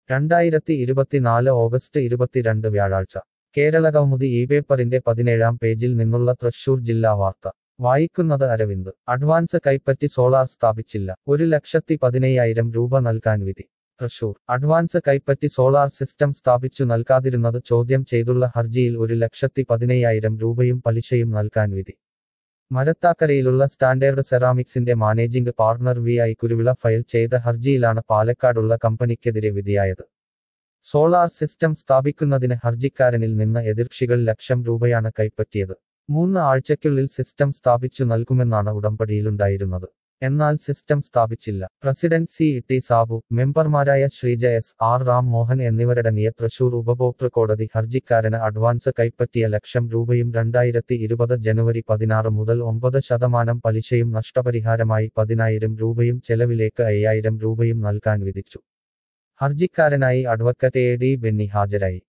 രണ്ടായിരത്തി ഇരുപത്തിനാല് ഓഗസ്റ്റ് ഇരുപത്തിരണ്ട് വ്യാഴാഴ്ച കേരളകൗമുദി ഈ പേപ്പറിന്റെ പതിനേഴാം പേജിൽ നിന്നുള്ള തൃശൂർ ജില്ലാ വാർത്ത വായിക്കുന്നത് അരവിന്ദ് അഡ്വാൻസ് കൈപ്പറ്റി സോളാർ സ്ഥാപിച്ചില്ല ഒരു ലക്ഷത്തി പതിനയ്യായിരം രൂപ നൽകാൻ വിധി തൃശൂർ അഡ്വാൻസ് കൈപ്പറ്റി സോളാർ സിസ്റ്റം സ്ഥാപിച്ചു നൽകാതിരുന്നത് ചോദ്യം ചെയ്തുള്ള ഹർജിയിൽ ഒരു ലക്ഷത്തി പതിനയ്യായിരം രൂപയും പലിശയും നൽകാൻ വിധി മരത്താക്കരയിലുള്ള സ്റ്റാൻഡേർഡ് സെറാമിക്സിന്റെ managing partner V I Kuruvila file ചെയ്ത ഹർജിയിലാണ് പാലക്കാടുള്ള കമ്പനിക്കെതിരെ വിധിയായത് സോളാർ സിസ്റ്റം സ്ഥാപിക്കുന്നതിന് ഹർജിക്കാരനിൽ നിന്ന് എതിർക്ഷികൾ ലക്ഷം രൂപയാണ് കൈപ്പറ്റിയത് മൂന്ന് ആഴ്ചയ്ക്കുള്ളിൽ സിസ്റ്റം സ്ഥാപിച്ചു നൽകുമെന്നാണ് ഉടമ്പടിയിലുണ്ടായിരുന്നത് എന്നാൽ സിസ്റ്റം സ്ഥാപിച്ചില്ല പ്രസിഡന്റ് സി ടി സാബു മെമ്പർമാരായ ശ്രീജ എസ് ആർ റാം മോഹൻ എന്നിവരടങ്ങിയ തൃശൂർ ഉപഭോക്തൃ കോടതി ഹർജിക്കാരന് അഡ്വാൻസ് കൈപ്പറ്റിയ ലക്ഷം രൂപയും രണ്ടായിരത്തി ഇരുപത് ജനുവരി പതിനാറ് മുതൽ ഒമ്പത് ശതമാനം പലിശയും നഷ്ടപരിഹാരമായി പതിനായിരം രൂപയും ചെലവിലേക്ക് അയ്യായിരം രൂപയും നൽകാൻ വിധിച്ചു ഹർജിക്കാരനായി അഡ്വക്കറ്റ് എ ഡി ബെന്നി ഹാജരായി